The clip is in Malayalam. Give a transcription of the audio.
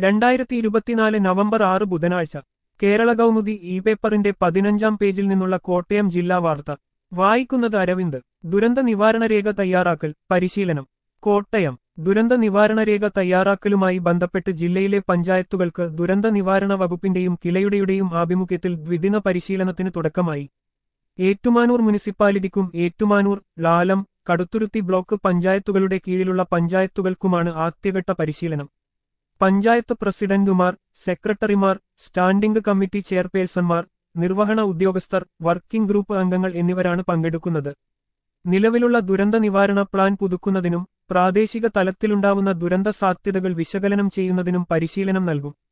രണ്ടായിരത്തി ഇരുപത്തിനാല് നവംബർ ആറ് ബുധനാഴ്ച കേരള കൗമുദി ഇ പേപ്പറിന്റെ പതിനഞ്ചാം പേജിൽ നിന്നുള്ള കോട്ടയം ജില്ലാ വാർത്ത വായിക്കുന്നത് അരവിന്ദ് ദുരന്ത നിവാരണ രേഖ തയ്യാറാക്കൽ പരിശീലനം കോട്ടയം ദുരന്ത നിവാരണ രേഖ തയ്യാറാക്കലുമായി ബന്ധപ്പെട്ട് ജില്ലയിലെ പഞ്ചായത്തുകൾക്ക് ദുരന്ത നിവാരണ വകുപ്പിന്റെയും കിലയുടെയും ആഭിമുഖ്യത്തിൽ ദ്വിദിന പരിശീലനത്തിന് തുടക്കമായി ഏറ്റുമാനൂർ മുനിസിപ്പാലിറ്റിക്കും ഏറ്റുമാനൂർ ലാലം കടുത്തുരുത്തി ബ്ലോക്ക് പഞ്ചായത്തുകളുടെ കീഴിലുള്ള പഞ്ചായത്തുകൾക്കുമാണ് ആദ്യഘട്ട പരിശീലനം പഞ്ചായത്ത് പ്രസിഡന്റുമാർ സെക്രട്ടറിമാർ സ്റ്റാൻഡിംഗ് കമ്മിറ്റി ചെയർപേഴ്സൺമാർ നിർവഹണ ഉദ്യോഗസ്ഥർ വർക്കിംഗ് ഗ്രൂപ്പ് അംഗങ്ങൾ എന്നിവരാണ് പങ്കെടുക്കുന്നത് നിലവിലുള്ള ദുരന്ത നിവാരണ പ്ലാൻ പുതുക്കുന്നതിനും പ്രാദേശിക തലത്തിലുണ്ടാവുന്ന ദുരന്ത സാധ്യതകൾ വിശകലനം ചെയ്യുന്നതിനും പരിശീലനം നൽകും